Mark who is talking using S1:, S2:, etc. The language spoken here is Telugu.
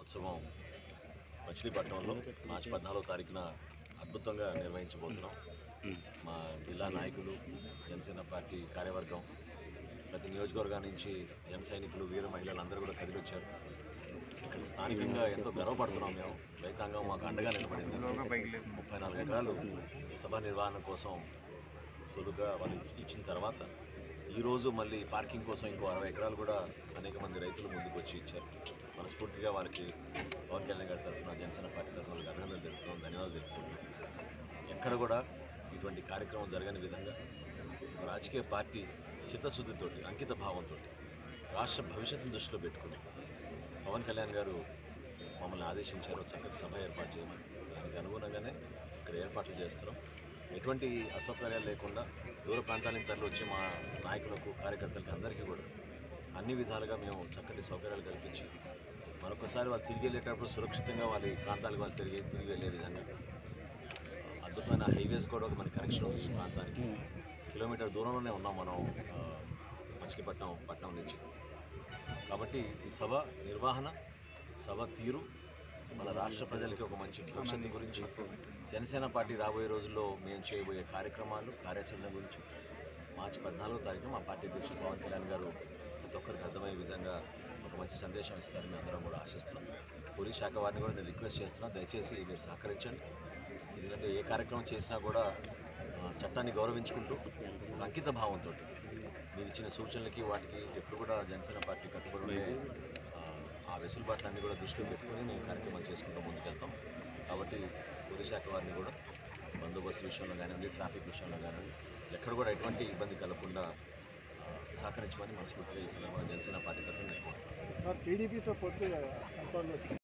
S1: ఉత్సవం మచిలీపట్నంలో మార్చి పద్నాలుగో తారీఖున అద్భుతంగా నిర్వహించబోతున్నాం మా జిల్లా నాయకులు జనసేన పార్టీ కార్యవర్గం ప్రతి నియోజకవర్గం నుంచి జన సైనికులు వీర మహిళలు అందరూ కూడా కదిలొచ్చారు ఇక్కడ స్థానికంగా ఎంతో గర్వపడుతున్నాం మేము రైతాంగం మాకు అండగా నిలబడింది ముప్పై నాలుగు ఎకరాలు ఈ సభ నిర్వహణ కోసం తొలుగా వాళ్ళు ఇచ్చి- ఇచ్చిన తర్వాత ఈరోజు మళ్ళీ పార్కింగ్ కోసం ఇంకో అరవై ఎకరాలు కూడా అనేక మంది రైతులు ముందుకు వచ్చి ఇచ్చారు మనస్ఫూర్తిగా వారికి పవన్ కళ్యాణ్ గారి తరఫున జనసేన పార్టీ తరఫున వాళ్ళకి అభినందనలు తెలుపుతున్నాం ధన్యవాదాలు తెలుపుకుంటున్నాం ఎక్కడ కూడా ఇటువంటి కార్యక్రమం జరగని విధంగా ఒక రాజకీయ పార్టీ చిత్తశుద్ధితోటి అంకిత భావంతో రాష్ట్ర భవిష్యత్తును దృష్టిలో పెట్టుకుని పవన్ కళ్యాణ్ గారు మమ్మల్ని ఆదేశించారు చక్కటి సభ ఏర్పాటు చేయమని దానికి అనుగుణంగానే ఇక్కడ ఏర్పాట్లు చేస్తున్నాం ఎటువంటి అసౌకర్యాలు లేకుండా దూర ప్రాంతాల నుంచి తరలి వచ్చే మా నాయకులకు కార్యకర్తలకు అందరికీ కూడా అన్ని విధాలుగా మేము చక్కటి సౌకర్యాలు కల్పించి మరొకసారి వాళ్ళు తిరిగి వెళ్ళేటప్పుడు సురక్షితంగా వాళ్ళ ప్రాంతాలకు వాళ్ళు తిరిగి తిరిగి వెళ్ళే విధంగా అద్భుతమైన హైవేస్ కూడా ఒక మన కనెక్షన్ ఉంది ఈ ప్రాంతానికి కిలోమీటర్ దూరంలోనే ఉన్నాం మనం ఆ, మచిలీపట్నం పట్నం నుంచి కాబట్టి ఈ సభ నిర్వహణ సభ తీరు మన రాష్ట్ర ప్రజలకి ఒక మంచి భవిష్యత్తు గురించి జనసేన పార్టీ రాబోయే రోజుల్లో మేము చేయబోయే కార్యక్రమాలు కార్యాచరణ గురించి మార్చి పద్నాలుగో తారీఖున మా పార్టీ అధ్యక్షుడు పవన్ కళ్యాణ్ గారు ప్రతి ఒక్కరికి అర్థమయ్యే విధంగా ఒక మంచి సందేశం ఇస్తారని అందరం కూడా ఆశిస్తున్నాం పోలీస్ శాఖ వారిని కూడా నేను రిక్వెస్ట్ చేస్తున్నాను దయచేసి మీరు సహకరించండి ఎందుకంటే ఏ కార్యక్రమం చేసినా కూడా ఆ, చట్టాన్ని గౌరవించుకుంటూ ఒక అంకిత భావంతో మీరు ఇచ్చిన సూచనలకి వాటికి ఎప్పుడు కూడా జనసేన పార్టీ కట్టుబడి ఉండే ఆ, ఆ వెసులుబాట్లన్నీ కూడా దృష్టిలో పెట్టుకుని మేము కార్యక్రమాలు చేసుకుంటూ ముందుకెళ్తాం కాబట్టి పోలీస్ శాఖ వారిని కూడా బందోబస్తు విషయంలో కానివ్వండి ట్రాఫిక్ విషయంలో కానివ్వండి ఎక్కడ కూడా ఎటువంటి ఇబ్బంది కలగకుండా ఆ, సహకరించమని మనస్ఫూర్తిగా ఈ సందర్భంగా జనసేన పార్టీ తరఫున నేను కోరుతున్నాను.
S2: సార్ టీడీపీతో పొత్తు కన్ఫర్మ్